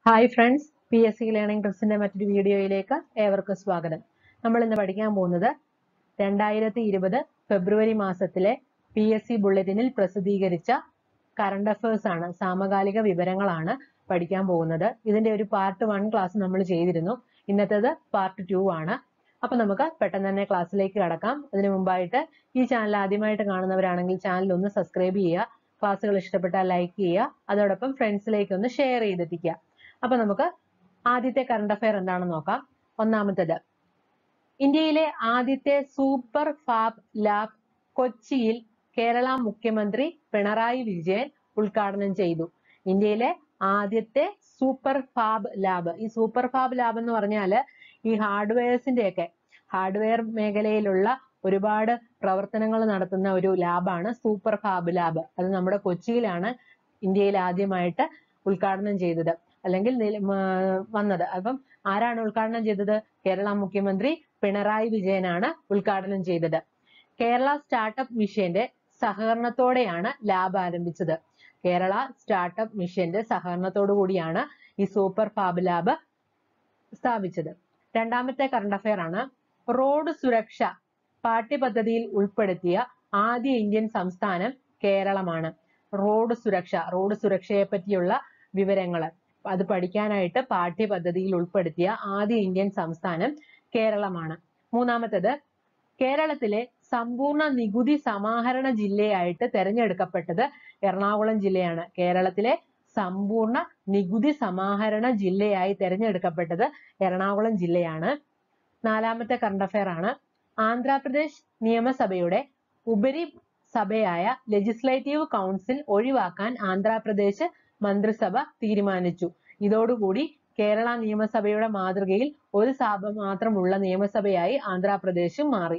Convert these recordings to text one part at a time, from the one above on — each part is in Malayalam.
hi friends P S C learning ട്രിക്സിന്റെ മറ്റൊരു വീഡിയോയിലേക്ക് ഏവർക്കും സ്വാഗതം നമ്മൾ ഇന്ന് പഠിക്കാൻ പോകുന്നത് രണ്ടായിരത്തി ഇരുപത് ഫെബ്രുവരി മാസത്തിലെ പി എസ് സി ബുള്ളറ്റിനിൽ പ്രസിദ്ധീകരിച്ച കറണ്ട് അഫയേഴ്സ് ആണ് സാമകാലിക വിവരങ്ങളാണ് പഠിക്കാൻ പോകുന്നത് ഇതിന്റെ ഒരു പാർട്ട് വൺ ക്ലാസ് നമ്മൾ ചെയ്തിരുന്നു ഇന്നത്തേത് പാർട്ട് ടു ആണ് അപ്പൊ നമുക്ക് പെട്ടെന്ന് തന്നെ ക്ലാസ്സിലേക്ക് കടക്കാം അതിനു മുമ്പായിട്ട് ഈ ചാനൽ ആദ്യമായിട്ട് കാണുന്നവരാണെങ്കിൽ ചാനൽ ഒന്ന് സബ്സ്ക്രൈബ് ചെയ്യുക ക്ലാസ്സുകൾ ഇഷ്ടപ്പെട്ടാൽ ലൈക്ക് ചെയ്യുക അതോടൊപ്പം ഫ്രണ്ട്സിലേക്ക് ഒന്ന് ഷെയർ ചെയ്തെത്തിക്കുക അപ്പൊ നമുക്ക് ആദ്യത്തെ കറണ്ട് അഫയർ എന്താണെന്ന് നോക്കാം ഒന്നാമത്തേത് ഇന്ത്യയിലെ ആദ്യത്തെ സൂപ്പർ ഫാബ് ലാബ് കൊച്ചിയിൽ കേരള മുഖ്യമന്ത്രി പിണറായി വിജയൻ ഉദ്ഘാടനം ചെയ്തു ഇന്ത്യയിലെ ആദ്യത്തെ സൂപ്പർ ഫാബ് ലാബ് ഈ സൂപ്പർ ഫാബ് ലാബ് എന്ന് പറഞ്ഞാല് ഈ ഹാർഡ്വെയർസിന്റെ ഒക്കെ ഹാർഡ്വെയർ മേഖലയിലുള്ള ഒരുപാട് പ്രവർത്തനങ്ങൾ നടത്തുന്ന ഒരു ലാബാണ് സൂപ്പർ ഫാബ് ലാബ് അത് നമ്മുടെ കൊച്ചിയിലാണ് ഇന്ത്യയിൽ ആദ്യമായിട്ട് ഉദ്ഘാടനം ചെയ്തത് അല്ലെങ്കിൽ നില- മ, വന്നത് അപ്പം ആരാണ് ഉദ്ഘാടനം ചെയ്തത് കേരള മുഖ്യമന്ത്രി പിണറായി വിജയനാണ് ഉദ്ഘാടനം ചെയ്തത് കേരള സ്റ്റാർട്ടപ്പ് മിഷന്റെ സഹകരണത്തോടെയാണ് ലാബ് ആരംഭിച്ചത് കേരള സ്റ്റാർട്ടപ്പ് മിഷന്റെ സഹകരണത്തോടു കൂടിയാണ് ഈ സൂപ്പർ ഫാബ് ലാബ് സ്ഥാപിച്ചത് രണ്ടാമത്തെ കറണ്ട് അഫയർ ആണ് റോഡ് സുരക്ഷ പാഠ്യപദ്ധതിയിൽ ഉൾപ്പെടുത്തിയ ആദ്യ ഇന്ത്യൻ സംസ്ഥാനം കേരളമാണ് റോഡ് സുരക്ഷ റോഡ് സുരക്ഷയെ പറ്റിയുള്ള വിവരങ്ങൾ അത് പഠിക്കാനായിട്ട് പാഠ്യപദ്ധതിയിൽ ഉൾപ്പെടുത്തിയ ആദ്യ ഇന്ത്യൻ സംസ്ഥാനം കേരളമാണ് മൂന്നാമത്തേത് കേരളത്തിലെ സമ്പൂർണ്ണ നികുതി സമാഹരണ ജില്ലയായിട്ട് തെരഞ്ഞെടുക്കപ്പെട്ടത് എറണാകുളം ജില്ലയാണ് കേരളത്തിലെ സമ്പൂർണ്ണ നികുതി സമാഹരണ ജില്ലയായി തെരഞ്ഞെടുക്കപ്പെട്ടത് എറണാകുളം ജില്ലയാണ് നാലാമത്തെ കറണ്ട് അഫയർ ആണ് ആന്ധ്രാപ്രദേശ് നിയമസഭയുടെ ഉപരി സഭയായ ലെജിസ്ലേറ്റീവ് കൗൺസിൽ ഒഴിവാക്കാൻ ആന്ധ്രാപ്രദേശ് മന്ത്രിസഭ തീരുമാനിച്ചു ഇതോടുകൂടി കേരള നിയമസഭയുടെ മാതൃകയിൽ ഒരു സഭ മാത്രമുള്ള നിയമസഭയായി ആന്ധ്രാപ്രദേശും മാറി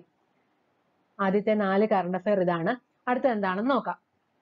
ആദ്യത്തെ നാല് കറണ്ട് അഫയർ ഇതാണ് അടുത്ത എന്താണെന്ന് നോക്കാം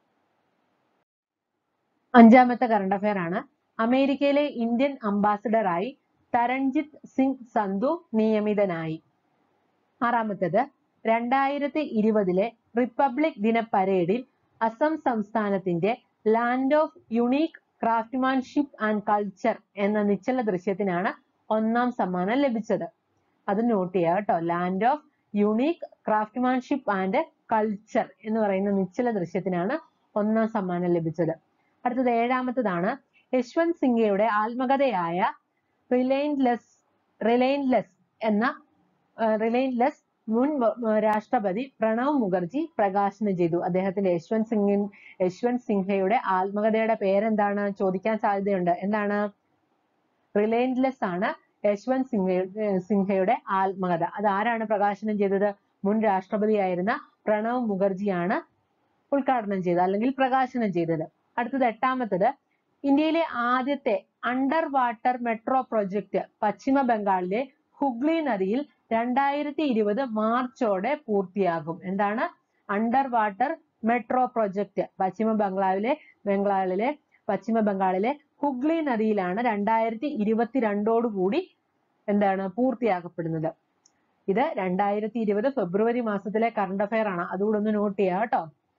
അഞ്ചാമത്തെ കറണ്ട് അഫയർ ആണ് അമേരിക്കയിലെ ഇന്ത്യൻ അംബാസഡറായി തരൺജിത് സിംഗ് സന്ധു നിയമിതനായി ആറാമത്തേത് രണ്ടായിരത്തി ഇരുപതിലെ റിപ്പബ്ലിക് ദിന പരേഡിൽ അസം സംസ്ഥാനത്തിന്റെ land of unique craftsmanship and culture എന്ന നിശ്ചല ദൃശ്യത്തിനാണ് ഒന്നാം സമ്മാനം ലഭിച്ചത് അത് നോട്ട് ചെയ്യുക കേട്ടോ land of unique craftsmanship and culture എന്ന് പറയുന്ന നിശ്ചല ദൃശ്യത്തിനാണ് ഒന്നാം സമ്മാനം ലഭിച്ചത് അടുത്തത് ഏഴാമത്തതാണ് യശ്വന്ത് സിംഗയുടെ ആത്മകഥയായ റിലൈൻലെസ് റിലൈൻലെസ് എന്ന റിലൈൻലെസ് മുൻ വ- വ- രാഷ്ട്രപതി പ്രണവ് മുഖർജി പ്രകാശനം ചെയ്തു അദ്ദേഹത്തിന്റെ യശ്വന്ത് സിംഗിൻ യശ്വന്ത് സിൻഹയുടെ ആത്മകഥയുടെ പേരെന്താണ് ചോദിക്കാൻ സാധ്യതയുണ്ട് എന്താണ് റിലൈൻലെസ് ആണ് യശ്വന്ത് സിംഹ സിൻഹയുടെ ആത്മകഥ അത് ആരാണ് പ്രകാശനം ചെയ്തത് മുൻ രാഷ്ട്രപതിയായിരുന്ന പ്രണവ് മുഖർജിയാണ് ഉദ്ഘാടനം ചെയ്തത് അല്ലെങ്കിൽ പ്രകാശനം ചെയ്തത് അടുത്തത് എട്ടാമത്തത് ഇന്ത്യയിലെ ആദ്യത്തെ അണ്ടർ വാട്ടർ മെട്രോ പ്രൊജക്ട് പശ്ചിമ ബംഗാളിലെ ഹുഗ്ലി നദിയിൽ രണ്ടായിരത്തി ഇരുപത് മാർച്ചോടെ പൂർത്തിയാകും എന്താണ് അണ്ടർ വാട്ടർ മെട്രോ പ്രൊജക്ട് പശ്ചിമ ബംഗാളിലെ ബംഗാളിലെ പശ്ചിമ ബംഗാളിലെ ഹുഗ്ലി നദിയിലാണ് രണ്ടായിരത്തി ഇരുപത്തിരണ്ടോട് കൂടി എന്താണ് പൂർത്തിയാക്കപ്പെടുന്നത് ഇത് രണ്ടായിരത്തി ഇരുപത് ഫെബ്രുവരി മാസത്തിലെ കറണ്ട് അഫയർ ആണ് അതുകൂടെ ഒന്ന് നോട്ട് ചെയ്യുക കേട്ടോ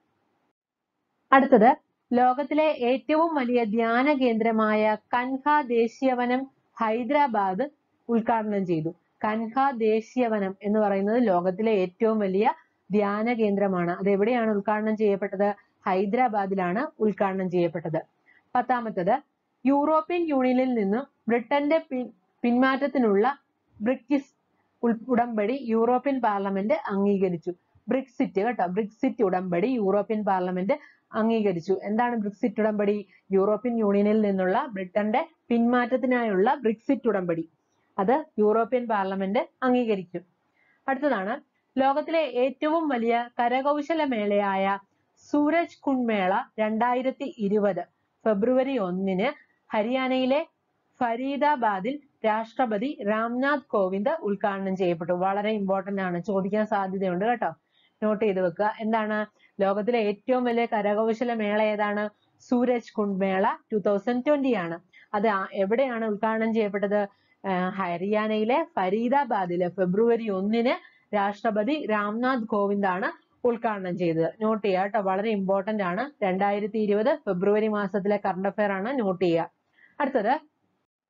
അടുത്തത് ലോകത്തിലെ ഏറ്റവും വലിയ ധ്യാന കേന്ദ്രമായ കൻഹ ദേശീയവനം ഹൈദരാബാദ് ഉദ്ഘാടനം ചെയ്തു കൻഹ ദേശീയവനം എന്ന് പറയുന്നത് ലോകത്തിലെ ഏറ്റവും വലിയ ധ്യാന കേന്ദ്രമാണ് അത് എവിടെയാണ് ഉദ്ഘാടനം ചെയ്യപ്പെട്ടത് ഹൈദരാബാദിലാണ് ഉദ്ഘാടനം ചെയ്യപ്പെട്ടത് പത്താമത്തത് യൂറോപ്യൻ യൂണിയനിൽ നിന്നും ബ്രിട്ടന്റെ പിൻ- പിന്മാറ്റത്തിനുള്ള ബ്രിക്സിസ് ഉൾ- ഉടമ്പടി യൂറോപ്യൻ പാർലമെന്റ് അംഗീകരിച്ചു ബ്രിക്സിറ്റ് കേട്ടോ ബ്രിക്സിറ്റ് ഉടമ്പടി യൂറോപ്യൻ പാർലമെന്റ് അംഗീകരിച്ചു എന്താണ് ബ്രിക്സിറ്റ് ഉടമ്പടി യൂറോപ്യൻ യൂണിയനിൽ നിന്നുള്ള ബ്രിട്ടന്റെ പിന്മാറ്റത്തിനായുള്ള ബ്രിക്സിറ്റ് ഉടമ്പടി അത് യൂറോപ്യൻ പാർലമെന്റ് അംഗീകരിച്ചു അടുത്തതാണ് ലോകത്തിലെ ഏറ്റവും വലിയ കരകൗശല മേളയായ സൂരജ് കുണ്ട് മേള രണ്ടായിരത്തി ഇരുപത് ഫെബ്രുവരി ഒന്നിന് ഹരിയാനയിലെ ഫരീദാബാദിൽ രാഷ്ട്രപതി രാംനാഥ് കോവിന്ദ് ഉദ്ഘാടനം ചെയ്യപ്പെട്ടു വളരെ ഇമ്പോർട്ടന്റ് ആണ് ചോദിക്കാൻ സാധ്യതയുണ്ട് കേട്ടോ നോട്ട് ചെയ്ത് വെക്കുക എന്താണ് ലോകത്തിലെ ഏറ്റവും വലിയ കരകൗശല മേള ഏതാണ് സൂരജ് കുണ്ട് മേള ടൂ തൗസൻഡ് ട്വന്റി ആണ് അത് ആ- എവിടെയാണ് ഉദ്ഘാടനം ചെയ്യപ്പെട്ടത് ആഹ് ഹരിയാനയിലെ ഫരീദാബാദില് ഫെബ്രുവരി ഒന്നിന് രാഷ്ട്രപതി രാംനാഥ് കോവിന്ദ് ആണ് ഉദ്ഘാടനം ചെയ്തത് നോട്ട് ചെയ്യുക കേട്ടോ വളരെ ഇമ്പോർട്ടന്റ് ആണ് രണ്ടായിരത്തി ഇരുപത് ഫെബ്രുവരി മാസത്തിലെ കറണ്ട് അഫയർ ആണ് നോട്ട് ചെയ്യുക അടുത്തത്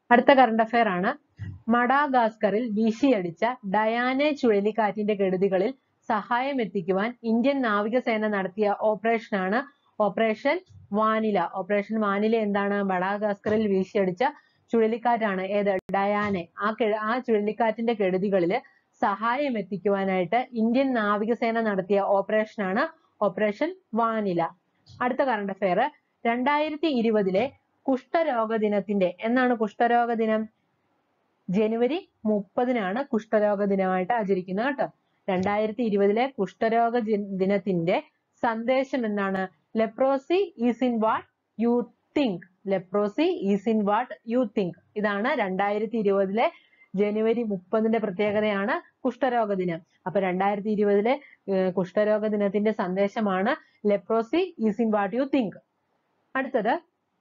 അടുത്ത കറണ്ട് അഫയർ ആണ് മഡാഗാസ്കറിൽ വീശിയടിച്ച ഡയാനെ ചുഴലിക്കാറ്റിന്റെ കെടുതികളിൽ സഹായം എത്തിക്കുവാൻ ഇന്ത്യൻ നാവികസേന നടത്തിയ ഓപ്പറേഷനാണ് ഓപ്പറേഷൻ വാനില ഓപ്പറേഷൻ വാനില എന്താണ് മഡാഗാസ്കറിൽ വീശിയടിച്ച ചുഴലിക്കാറ്റാണ് ഏത് ഡയാനെ ആ കെ- ആ ചുഴലിക്കാറ്റിന്റെ കെടുതികളിൽ സഹായം എത്തിക്കുവാനായിട്ട് ഇന്ത്യൻ നാവികസേന നടത്തിയ ഓപ്പറേഷനാണ് ഓപ്പറേഷൻ വാനില അടുത്ത കറണ്ട് അഫയർ രണ്ടായിരത്തി ഇരുപതിലെ കുഷ്ഠരോഗ ദിനത്തിന്റെ എന്നാണ് കുഷ്ഠരോഗ ദിനം ജനുവരി മുപ്പതിനാണ് കുഷ്ഠരോഗ ദിനമായിട്ട് ആചരിക്കുന്നത് കേട്ടോ രണ്ടായിരത്തി ഇരുപതിലെ കുഷ്ഠരോഗ ജി- ദിനത്തിന്റെ സന്ദേശം എന്താണ് leprosy is in what you think leprosy is in what you think ഇതാണ് രണ്ടായിരത്തി ഇരുപതിലെ ജനുവരി മുപ്പതിന്റെ പ്രത്യേകതയാണ് കുഷ്ഠരോഗ ദിനം അപ്പൊ രണ്ടായിരത്തി ഇരുപതിലെ കുഷ്ഠരോഗ ദിനത്തിന്റെ സന്ദേശമാണ് leprosy is in what you think അടുത്തത്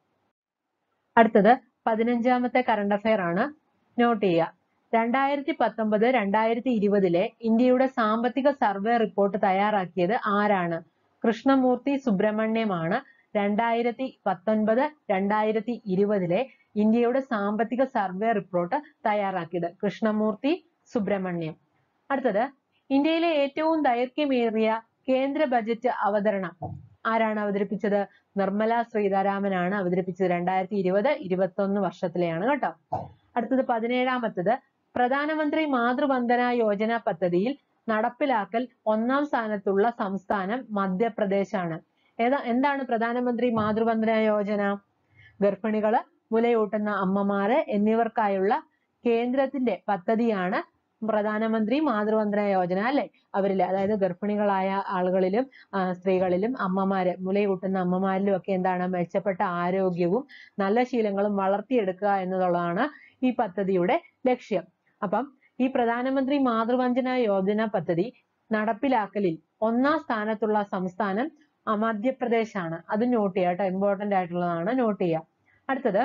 അടുത്തത് പതിനഞ്ചാമത്തെ കറണ്ട് അഫയർ ആണ് നോട്ട് ചെയ്യുക രണ്ടായിരത്തി പത്തൊമ്പത് രണ്ടായിരത്തി ഇരുപതിലെ ഇന്ത്യയുടെ സാമ്പത്തിക സർവേ റിപ്പോർട്ട് തയ്യാറാക്കിയത് ആരാണ് കൃഷ്ണമൂർത്തി സുബ്രഹ്മണ്യമാണ് രണ്ടായിരത്തി പത്തൊൻപത് രണ്ടായിരത്തി ഇരുപതിലെ ഇന്ത്യയുടെ സാമ്പത്തിക സർവേ റിപ്പോർട്ട് തയ്യാറാക്കിയത് കൃഷ്ണമൂർത്തി സുബ്രഹ്മണ്യം അടുത്തത് ഇന്ത്യയിലെ ഏറ്റവും ദൈർഘ്യമേറിയ കേന്ദ്ര ബജറ്റ് അവതരണം ആരാണ് അവതരിപ്പിച്ചത് നിർമ്മല സീതാരാമനാണ് അവതരിപ്പിച്ചത് രണ്ടായിരത്തി ഇരുപത് ഇരുപത്തൊന്ന് വർഷത്തിലെയാണ് കേട്ടോ അടുത്തത് പതിനേഴാമത്തത് പ്രധാനമന്ത്രി മാതൃവന്ദന യോജന പദ്ധതിയിൽ നടപ്പിലാക്കൽ ഒന്നാം സ്ഥാനത്തുള്ള സംസ്ഥാനം മധ്യപ്രദേശാണ് ഏതാ എന്താണ് പ്രധാനമന്ത്രി മാതൃവന്ദന യോജന ഗർഭിണികള് മുലയൂട്ടുന്ന അമ്മമാര് എന്നിവർക്കായുള്ള കേന്ദ്രത്തിന്റെ പദ്ധതിയാണ് പ്രധാനമന്ത്രി മാതൃവന്ദന യോജന അല്ലെ അവരില് അതായത് ഗർഭിണികളായ ആളുകളിലും ആ, സ്ത്രീകളിലും അമ്മമാര് മുലയൂട്ടുന്ന അമ്മമാരിലും ഒക്കെ എന്താണ് മെച്ചപ്പെട്ട ആരോഗ്യവും നല്ല ശീലങ്ങളും വളർത്തിയെടുക്കുക എന്നുള്ളതാണ് ഈ പദ്ധതിയുടെ ലക്ഷ്യം അപ്പം ഈ പ്രധാനമന്ത്രി മാതൃവന്ദന യോജന പദ്ധതി നടപ്പിലാക്കലിൽ ഒന്നാം സ്ഥാനത്തുള്ള സംസ്ഥാനം ആ, മധ്യപ്രദേശാണ് അത് നോട്ട് ചെയ്യുക കേട്ടോ ഇമ്പോർട്ടന്റ് ആയിട്ടുള്ളതാണ് നോട്ട് ചെയ്യുക അടുത്തത്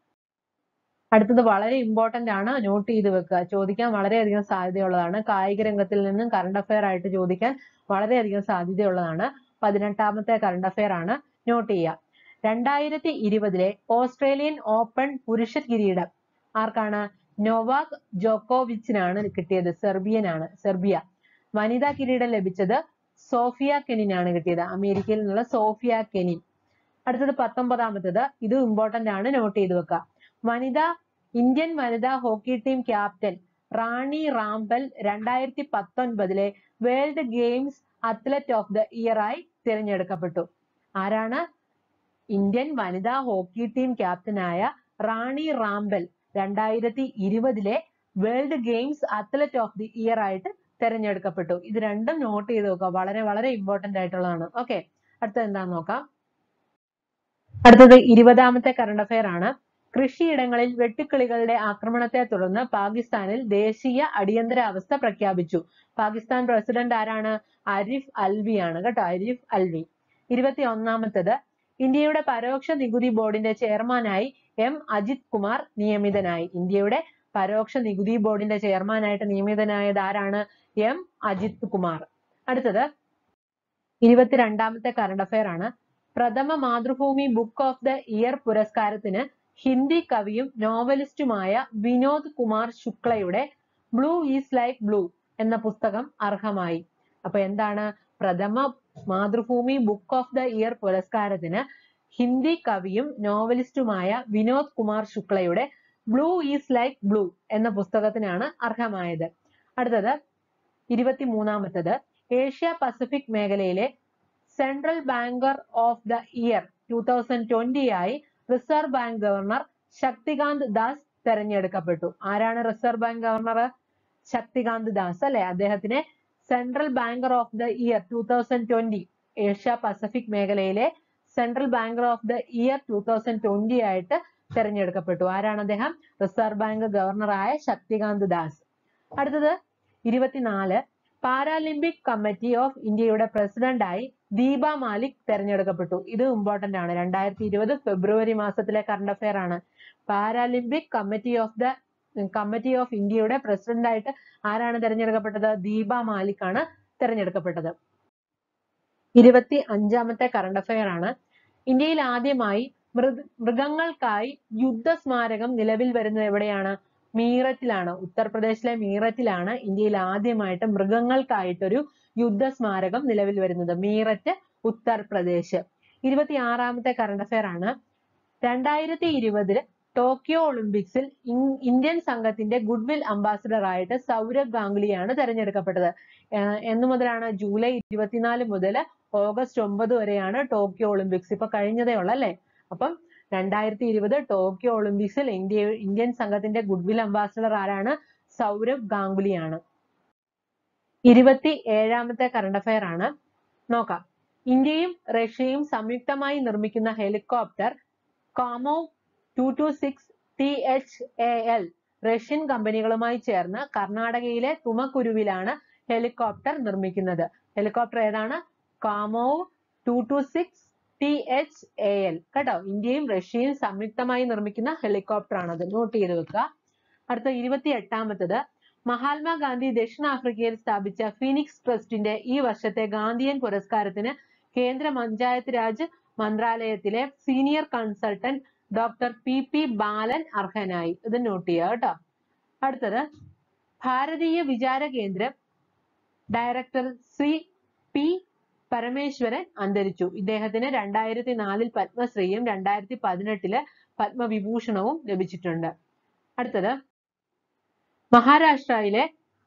അടുത്തത് വളരെ ഇമ്പോർട്ടന്റ് ആണ് നോട്ട് ചെയ്ത് വെക്കുക ചോദിക്കാൻ വളരെയധികം സാധ്യതയുള്ളതാണ് കായിക രംഗത്തിൽ നിന്നും കറണ്ട് അഫയർ ആയിട്ട് ചോദിക്കാൻ വളരെയധികം സാധ്യതയുള്ളതാണ് പതിനെട്ടാമത്തെ കറണ്ട് അഫയർ ആണ് നോട്ട് ചെയ്യുക രണ്ടായിരത്തി ഇരുപതിലെ ഓസ്ട്രേലിയൻ ഓപ്പൺ പുരുഷ കിരീടം ആർക്കാണ് നൊവാക് ജോക്കോവിച്ചിനാണ് കിട്ടിയത് സെർബിയൻ ആണ് സെർബിയ വനിതാ കിരീടം ലഭിച്ചത് സോഫിയ കെനിനാണ് കിട്ടിയത് അമേരിക്കയിൽ നിന്നുള്ള സോഫിയ കെനിൻ അടുത്തത് പത്തൊമ്പതാമത്തത് ഇത് ഇമ്പോർട്ടന്റ് ആണ് നോട്ട് ചെയ്ത് വെക്കുക വനിതാ ഇന്ത്യൻ വനിതാ hockey team captain Rani Rampal രണ്ടായിരത്തി പത്തൊൻപതിലെ world games athlete of the year ആയി തിരഞ്ഞെടുക്കപ്പെട്ടു ആരാണ് ഇന്ത്യൻ വനിതാ ഹോക്കി ടീം ക്യാപ്റ്റനായ റാണി റാംബൽ രണ്ടായിരത്തി ഇരുപതിലെ world games athlete of the year ആയിട്ട് തിരഞ്ഞെടുക്കപ്പെട്ടു ഇത് രണ്ടും നോട്ട് ചെയ്ത് വെക്കുക വളരെ വളരെ ഇമ്പോർട്ടന്റ് ആയിട്ടുള്ളതാണ് ഓക്കെ അടുത്തത് എന്താന്ന് നോക്കാം അടുത്തത് ഇരുപതാമത്തെ കറണ്ട് അഫയർ ആണ് കൃഷിയിടങ്ങളിൽ വെട്ടുക്കിളികളുടെ ആക്രമണത്തെ തുടർന്ന് പാകിസ്ഥാനിൽ ദേശീയ അടിയന്തരാവസ്ഥ പ്രഖ്യാപിച്ചു പാകിസ്ഥാൻ പ്രസിഡന്റ് ആരാണ് അരിഫ് അൽവിയാണ് കേട്ടോ അരിഫ് അൽവി ഇരുപത്തി ഒന്നാമത്തത് ഇന്ത്യയുടെ പരോക്ഷ നികുതി ബോർഡിന്റെ ചെയർമാനായി എം അജിത് കുമാർ നിയമിതനായി ഇന്ത്യയുടെ പരോക്ഷ നികുതി ബോർഡിന്റെ ചെയർമാനായിട്ട് നിയമിതനായത് ആരാണ് എം അജിത് കുമാർ അടുത്തത് ഇരുപത്തിരണ്ടാമത്തെ കറണ്ട് അഫയർ ആണ് പ്രഥമ Mathrubhumi book of the year പുരസ്കാരത്തിന് ഹിന്ദി കവിയും നോവലിസ്റ്റുമായ വിനോദ് കുമാർ ശുക്ലയുടെ ബ്ലൂ ഈസ് ലൈക്ക് ബ്ലൂ എന്ന പുസ്തകം അർഹമായി അപ്പൊ എന്താണ് പ്രഥമ Mathrubhumi book of the year പുരസ്കാരത്തിന് ഹിന്ദി കവിയും നോവലിസ്റ്റുമായ വിനോദ് കുമാർ ശുക്ലയുടെ ബ്ലൂ ഈസ് ലൈക്ക് ബ്ലൂ എന്ന പുസ്തകത്തിനാണ് അർഹമായത് അടുത്തത് ഇരുപത്തിമൂന്നാമത്തത് ഏഷ്യ പസഫിക് മേഖലയിലെ central banker of the year two thousand twenty ആയി reserve bank governor Shaktikanta Das തെരഞ്ഞെടുക്കപ്പെട്ടു ആരാണ് reserve bank governor Shaktikanta Das അല്ലെ അദ്ദേഹത്തിനെ central banker of the year two thousand twenty Asia Pacific മേഖലയിലെ central banker of the year two thousand twenty ആയിട്ട് തെരഞ്ഞെടുക്കപ്പെട്ടു ആരാണ് അദ്ദേഹം റിസർവ് ബാങ്ക് ഗവർണറായ ശക്തികാന്ത് ദാസ് അടുത്തത് ഇരുപത്തിനാല് പാരാലിമ്പിക് കമ്മിറ്റി ഓഫ് ഇന്ത്യയുടെ പ്രസിഡന്റായി ദീപ മാലിക് തെരഞ്ഞെടുക്കപ്പെട്ടു ഇത് ഇമ്പോർട്ടന്റ് ആണ് രണ്ടായിരത്തി ഇരുപത് ഫെബ്രുവരി മാസത്തിലെ കറണ്ട് അഫയർ ആണ് paralympic committee of the committee of ഇന്ത്യയുടെ പ്രസിഡന്റ് ആയിട്ട് ആരാണ് തെരഞ്ഞെടുക്കപ്പെട്ടത് ദീപ മാലിക് ആണ് തെരഞ്ഞെടുക്കപ്പെട്ടത് ഇരുപത്തി അഞ്ചാമത്തെ കറണ്ട് അഫയർ ആണ് ഇന്ത്യയിൽ ആദ്യമായി മൃഗ മൃഗങ്ങൾക്കായി യുദ്ധ സ്മാരകം നിലവിൽ വരുന്നത് എവിടെയാണ് മീററ്റിലാണ് ഉത്തർപ്രദേശിലെ മീററ്റിലാണ് ഇന്ത്യയിൽ ആദ്യമായിട്ട് മൃഗങ്ങൾക്കായിട്ടൊരു യുദ്ധ സ്മാരകം നിലവിൽ വരുന്നത് മീററ്റ് ഉത്തർപ്രദേശ് ഇരുപത്തി ആറാമത്തെ കറണ്ട് അഫയർ ആണ് രണ്ടായിരത്തി ഇരുപതിൽ ടോക്കിയോ ഒളിമ്പിക്സിൽ ഇൻ- ഇന്ത്യൻ സംഘത്തിന്റെ ഗുഡ്വിൽ അംബാസിഡർ ആയിട്ട് സൗരഭ് ഗാംഗുലിയാണ് തെരഞ്ഞെടുക്കപ്പെട്ടത് ഏർ എന്ന് മുതലാണ് ജൂലൈ ഇരുപത്തിനാല് മുതൽ ഓഗസ്റ്റ് ഒമ്പത് വരെയാണ് ടോക്കിയോ ഒളിമ്പിക്സ് ഇപ്പൊ കഴിഞ്ഞതേ ഉള്ളൂ അല്ലേ അപ്പം രണ്ടായിരത്തി ഇരുപത് ടോക്കിയോ ഒളിമ്പിക്സിൽ ഇന്ത്യ ഇന്ത്യൻ സംഘത്തിന്റെ ഗുഡ്വിൽ അംബാസിഡർ ആരാണ് സൗരഭ് ഗാംഗുലിയാണ് ഇരുപത്തി ഏഴാമത്തെ കറണ്ട് അഫയർ ആണ് നോക്കാം ഇന്ത്യയും റഷ്യയും സംയുക്തമായി നിർമ്മിക്കുന്ന helicopter Kamov two two six T H A L Russian കമ്പനികളുമായി ചേർന്ന് കർണാടകയിലെ തുമക്കുരുവിലാണ് ഹെലികോപ്റ്റർ നിർമ്മിക്കുന്നത് ഹെലികോപ്റ്റർ ഏതാണ് Kamov two two six T H A L കേട്ടോ ഇന്ത്യയും റഷ്യയും സംയുക്തമായി നിർമ്മിക്കുന്ന ഹെലികോപ്റ്റർ ആണത് നോട്ട് ചെയ്ത് വെക്കുക അടുത്ത ഇരുപത്തി എട്ടാമത്തത് മഹാത്മാഗാന്ധി ദക്ഷിണാഫ്രിക്കയിൽ സ്ഥാപിച്ച ഫിനിക്സ് ട്രസ്റ്റിന്റെ ഈ വർഷത്തെ ഗാന്ധിയൻ പുരസ്കാരത്തിന് കേന്ദ്ര പഞ്ചായത്ത് രാജ് മന്ത്രാലയത്തിലെ senior consultant doctor P P Balan അർഹനായി ഇത് നോട്ട് ചെയ്യുക കേട്ടോ അടുത്തത് ഭാരതീയ വിചാര കേന്ദ്രം ഡയറക്ടർ ശ്രീ പി പരമേശ്വരൻ അന്തരിച്ചു ഇദ്ദേഹത്തിന് രണ്ടായിരത്തി നാലിൽ പത്മശ്രീയും രണ്ടായിരത്തി പതിനെട്ടില് പത്മവിഭൂഷണവും ലഭിച്ചിട്ടുണ്ട് അടുത്തത് മഹാരാഷ്ട്രയിലെ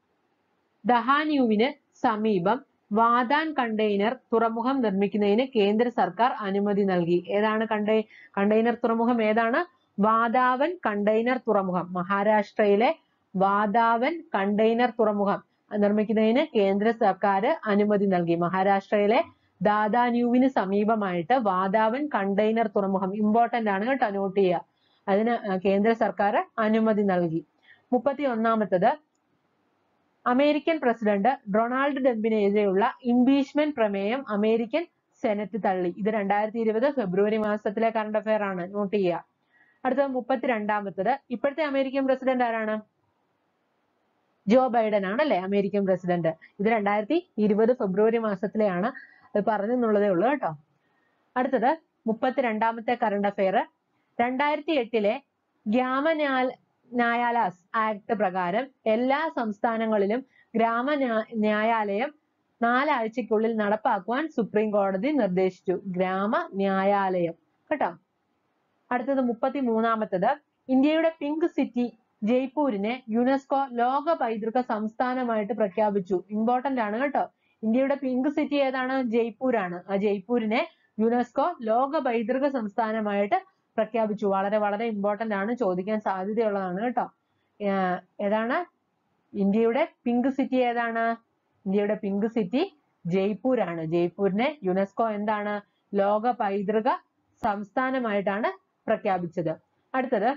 ദഹാന്യുവിന് സമീപം വാദാൻ കണ്ടെയ്നർ തുറമുഖം നിർമ്മിക്കുന്നതിന് കേന്ദ്ര സർക്കാർ അനുമതി നൽകി ഏതാണ് കണ്ടെ കണ്ടെയ്നർ തുറമുഖം ഏതാണ് വാദാവൻ കണ്ടെയ്നർ തുറമുഖം മഹാരാഷ്ട്രയിലെ വാദാവൻ കണ്ടെയ്നർ തുറമുഖം നിർമ്മിക്കുന്നതിന് കേന്ദ്ര സർക്കാർ അനുമതി നൽകി മഹാരാഷ്ട്രയിലെ ദാദാന്യുവിന് സമീപമായിട്ട് വാദാവൻ കണ്ടെയ്നർ തുറമുഖം ഇമ്പോർട്ടന്റ് ആണ് കേട്ടോ നോട്ട് ചെയ്യുക അതിന് അഹ് കേന്ദ്ര സർക്കാർ അനുമതി നൽകി മുപ്പത്തി ഒന്നാമത്തത് അമേരിക്കൻ പ്രസിഡന്റ് ഡൊണാൾഡ് ട്രംപിനെതിരെയുള്ള ഇംപീച്ച്മെന്റ് പ്രമേയം അമേരിക്കൻ സെനറ്റ് തള്ളി ഇത് രണ്ടായിരത്തി ഇരുപത് ഫെബ്രുവരി മാസത്തിലെ കറണ്ട് അഫയർ ആണ് നോട്ട് ചെയ്യുക അടുത്തത് മുപ്പത്തിരണ്ടാമത്തത് ഇപ്പോഴത്തെ അമേരിക്കൻ പ്രസിഡന്റ് ആരാണ് ജോ ബൈഡൻ ആണ് അല്ലെ അമേരിക്കൻ പ്രസിഡന്റ് ഇത് രണ്ടായിരത്തി ഇരുപത് ഫെബ്രുവരി മാസത്തിലെയാണ് അത് പറഞ്ഞെന്നുള്ളതേ ഉള്ളൂ കേട്ടോ അടുത്തത് മുപ്പത്തിരണ്ടാമത്തെ കറണ്ട് അഫയർ രണ്ടായിരത്തി എട്ടിലെ ഗ്രാമ ന്യായ- ന്യായാലാസ് ആക്ട് പ്രകാരം എല്ലാ സംസ്ഥാനങ്ങളിലും ഗ്രാമ ന്യാ- ന്യായാലയം നാലാഴ്ചയ്ക്കുള്ളിൽ നടപ്പാക്കുവാൻ സുപ്രീം കോടതി നിർദ്ദേശിച്ചു ഗ്രാമ ന്യായാലയം കേട്ടോ അടുത്തത് മുപ്പത്തി മൂന്നാമത്തത് ഇന്ത്യയുടെ പിങ്ക് സിറ്റി ജയ്പൂരിനെ യുനെസ്കോ ലോക പൈതൃക സംസ്ഥാനമായിട്ട് പ്രഖ്യാപിച്ചു ഇമ്പോർട്ടന്റ് ആണ് കേട്ടോ ഇന്ത്യയുടെ പിങ്ക് സിറ്റി ഏതാണ് ജയ്പൂരാണ് ആ ജയ്പൂരിനെ യുനെസ്കോ ലോക പൈതൃക സംസ്ഥാനമായിട്ട് പ്രഖ്യാപിച്ചു വളരെ വളരെ ഇമ്പോർട്ടന്റ് ആണ് ചോദിക്കാൻ സാധ്യതയുള്ളതാണ് കേട്ടോ ഏർ ഏതാണ് ഇന്ത്യയുടെ പിങ്ക് സിറ്റി ഏതാണ് ഇന്ത്യയുടെ പിങ്ക് സിറ്റി ജയ്പൂരാണ് ജയ്പൂരിനെ യുനെസ്കോ എന്താണ് ലോക പൈതൃക സംസ്ഥാനമായിട്ടാണ് പ്രഖ്യാപിച്ചത് അടുത്തത്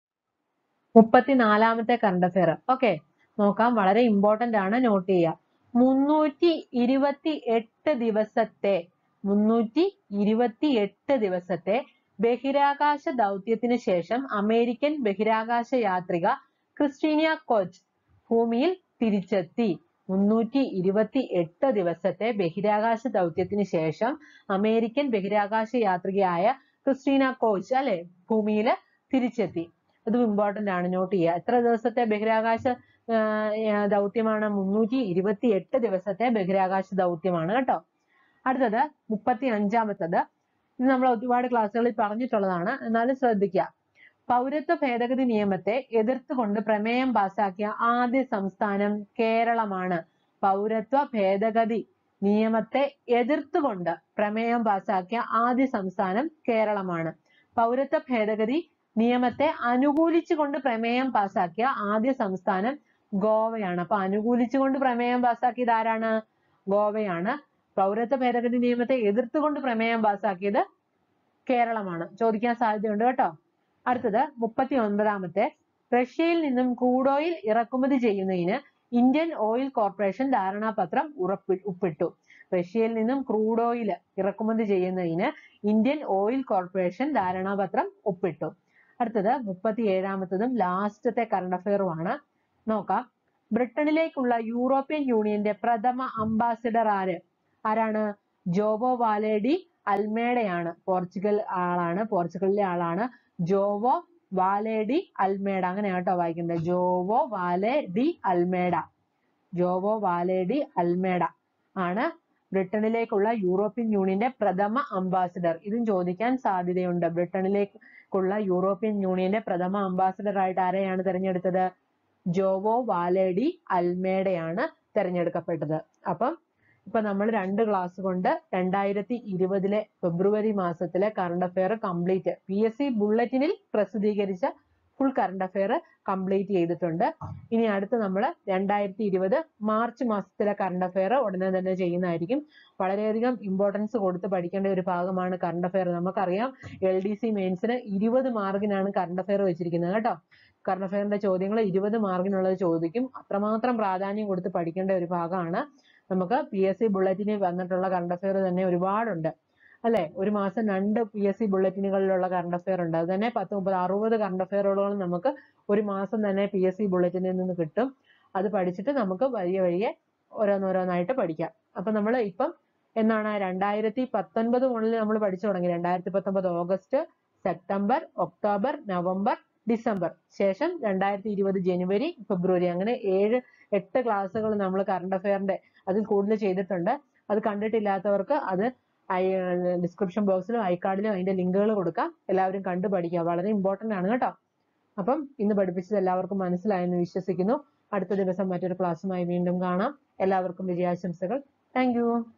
മുപ്പത്തിനാലാമത്തെ കറണ്ട് അഫയർ ഓക്കെ നോക്കാം വളരെ ഇമ്പോർട്ടന്റ് ആണ് നോട്ട് ചെയ്യുക മുന്നൂറ്റി ഇരുപത്തി എട്ട് ദിവസത്തെ മുന്നൂറ്റി ഇരുപത്തി എട്ട് ദിവസത്തെ ബഹിരാകാശ ദൗത്യത്തിന് ശേഷം അമേരിക്കൻ ബഹിരാകാശ യാത്രിക ക്രിസ്റ്റീനിയ കോച്ച് ഭൂമിയിൽ തിരിച്ചെത്തി മുന്നൂറ്റി ഇരുപത്തി എട്ട് ദിവസത്തെ ബഹിരാകാശ ദൗത്യത്തിന് ശേഷം അമേരിക്കൻ ബഹിരാകാശ യാത്രികയായ ക്രിസ്റ്റീന കോച്ച് അല്ലെ ഭൂമിയിൽ തിരിച്ചെത്തി അതും ഇമ്പോർട്ടന്റ് ആണ് നോട്ട് ചെയ്യുക എത്ര ദിവസത്തെ ബഹിരാകാശ ആഹ് ആഹ് ദൗത്യമാണ് മുന്നൂറ്റി ഇരുപത്തി എട്ട് ദിവസത്തെ ബഹിരാകാശ ദൗത്യമാണ് കേട്ടോ അടുത്തത് മുപ്പത്തി അഞ്ചാമത്തത് ഇത് നമ്മൾ ഒരുപാട് ക്ലാസ്സുകളിൽ പറഞ്ഞിട്ടുള്ളതാണ് എന്നാലും ശ്രദ്ധിക്കുക പൗരത്വ ഭേദഗതി നിയമത്തെ എതിർത്തുകൊണ്ട് പ്രമേയം പാസാക്കിയ ആദ്യ സംസ്ഥാനം കേരളമാണ് പൗരത്വ ഭേദഗതി നിയമത്തെ എതിർത്തുകൊണ്ട് പ്രമേയം പാസാക്കിയ ആദ്യ സംസ്ഥാനം കേരളമാണ് പൗരത്വ ഭേദഗതി നിയമത്തെ അനുകൂലിച്ചുകൊണ്ട് പ്രമേയം പാസാക്കിയ ആദ്യ സംസ്ഥാനം ഗോവയാണ് അപ്പൊ അനുകൂലിച്ചുകൊണ്ട് പ്രമേയം പാസാക്കിയത് ആരാണ് ഗോവയാണ് പൗരത്വ ഭേദഗതി നിയമത്തെ എതിർത്തുകൊണ്ട് പ്രമേയം പാസാക്കിയത് കേരളമാണ് ചോദിക്കാൻ സാധ്യതയുണ്ട് കേട്ടോ അടുത്തത് മുപ്പത്തി ഒൻപതാമത്തെ റഷ്യയിൽ നിന്നും ക്രൂഡ് ഓയിൽ ഇറക്കുമതി ചെയ്യുന്നതിന് ഇന്ത്യൻ ഓയിൽ കോർപ്പറേഷൻ ധാരണാപത്രം ഉറപ്പി ഒപ്പിട്ടു റഷ്യയിൽ നിന്നും ക്രൂഡ് ഓയിൽ ഇറക്കുമതി ചെയ്യുന്നതിന് ഇന്ത്യൻ ഓയിൽ കോർപ്പറേഷൻ ധാരണാപത്രം ഒപ്പിട്ടു അടുത്തത് മുപ്പത്തി ഏഴാമത്തതും ലാസ്റ്റത്തെ കറണ്ട് അഫയറുമാണ് നോക്കാം ബ്രിട്ടനിലേക്കുള്ള യൂറോപ്യൻ യൂണിയന്റെ പ്രഥമ അംബാസിഡർ ആര് ആരാണ് ജോബോ വാലേഡി അൽമേഡയാണ് പോർച്ചുഗൽ ആളാണ് പോർച്ചുഗലിലെ ആളാണ് ജോവോ വാലെ ഡി അൽമേഡ അങ്ങനെയാണ് കേട്ടോ വായിക്കുന്നത് Joao Vale de Almeida Joao Vale de Almeida ആണ് ബ്രിട്ടനിലേക്കുള്ള യൂറോപ്യൻ യൂണിയന്റെ പ്രഥമ അംബാസിഡർ ഇതും ചോദിക്കാൻ സാധ്യതയുണ്ട് ബ്രിട്ടനിലേക്കുള്ള യൂറോപ്യൻ യൂണിയന്റെ പ്രഥമ അംബാസിഡർ ആയിട്ട് ആരെയാണ് തിരഞ്ഞെടുത്തത് ജോവോ വാലേഡി അൽമേഡയാണ് തിരഞ്ഞെടുക്കപ്പെട്ടത് അപ്പം ഇപ്പൊ നമ്മൾ രണ്ട് ക്ലാസ് കൊണ്ട് രണ്ടായിരത്തി ഇരുപതിലെ ഫെബ്രുവരി മാസത്തിലെ current affair complete P S C ബുള്ളറ്റിനിൽ പ്രസിദ്ധീകരിച്ച ഫുൾ കറണ്ട് അഫെയർ കംപ്ലീറ്റ് ചെയ്തിട്ടുണ്ട് ഇനി അടുത്ത് നമ്മൾ രണ്ടായിരത്തി ഇരുപത് മാർച്ച് മാസത്തിലെ കറണ്ട് അഫെയർ ഉടനെ തന്നെ ചെയ്യുന്നതായിരിക്കും വളരെയധികം ഇമ്പോർട്ടൻസ് കൊടുത്ത് പഠിക്കേണ്ട ഒരു ഭാഗമാണ് കറണ്ട് അഫെയർ നമുക്കറിയാം എൽ ഡി സി മെയിൻസിന് ഇരുപത് മാർക്കിനാണ് കറണ്ട് അഫെയർ വെച്ചിരിക്കുന്നത് കേട്ടോ കറണ്ട് അഫെയറിന്റെ ചോദ്യങ്ങൾ ഇരുപത് മാർക്കിനുള്ളത് ചോദിക്കും അത്രമാത്രം പ്രാധാന്യം കൊടുത്ത് പഠിക്കേണ്ട ഒരു ഭാഗമാണ് നമുക്ക് പി എസ് സി ബുള്ളറ്റിനിൽ വന്നിട്ടുള്ള കറണ്ട് അഫെയർ തന്നെ ഒരുപാടുണ്ട് അല്ലെ ഒരു മാസം രണ്ട് പി എസ് സി ബുള്ളറ്റിനുകളിലുള്ള കറണ്ട് അഫെയർ ഉണ്ട് അത് തന്നെ പത്ത് മുപ്പത് അറുപത് കറണ്ട് അഫെയറുകളോളം നമുക്ക് ഒരു മാസം തന്നെ പി എസ് സി ബുള്ളറ്റിനിൽ നിന്ന് കിട്ടും അത് പഠിച്ചിട്ട് നമുക്ക് വഴിയെ വഴിയെ ഓരോന്നോരോന്നായിട്ട് പഠിക്കാം അപ്പൊ നമ്മൾ ഇപ്പം എന്നാണ് രണ്ടായിരത്തി പത്തൊൻപത് മുതൽ നമ്മൾ പഠിച്ചു തുടങ്ങി രണ്ടായിരത്തി പത്തൊമ്പത് ഓഗസ്റ്റ് സെപ്റ്റംബർ ഒക്ടോബർ നവംബർ ഡിസംബർ ശേഷം രണ്ടായിരത്തി ഇരുപത് ജനുവരി ഫെബ്രുവരി അങ്ങനെ ഏഴ് എട്ട് ക്ലാസ്സുകൾ നമ്മൾ കറണ്ട് അഫെയറിന്റെ അതിൽ കൂടുതൽ ചെയ്തിട്ടുണ്ട് അത് കണ്ടിട്ടില്ലാത്തവർക്ക് അത് ഡിസ്ക്രിപ്ഷൻ ബോക്സിലും ഐക്കാർഡിലും അതിന്റെ ലിങ്കുകൾ കൊടുക്കാം എല്ലാവരും കണ്ടു പഠിക്കുക വളരെ ഇമ്പോർട്ടന്റ് ആണ് കേട്ടോ അപ്പം ഇന്ന് പഠിപ്പിച്ചത് എല്ലാവർക്കും മനസ്സിലായെന്ന് വിശ്വസിക്കുന്നു അടുത്ത ദിവസം മറ്റൊരു ക്ലാസ്സുമായി വീണ്ടും കാണാം എല്ലാവർക്കും വിജയാശംസകൾ താങ്ക്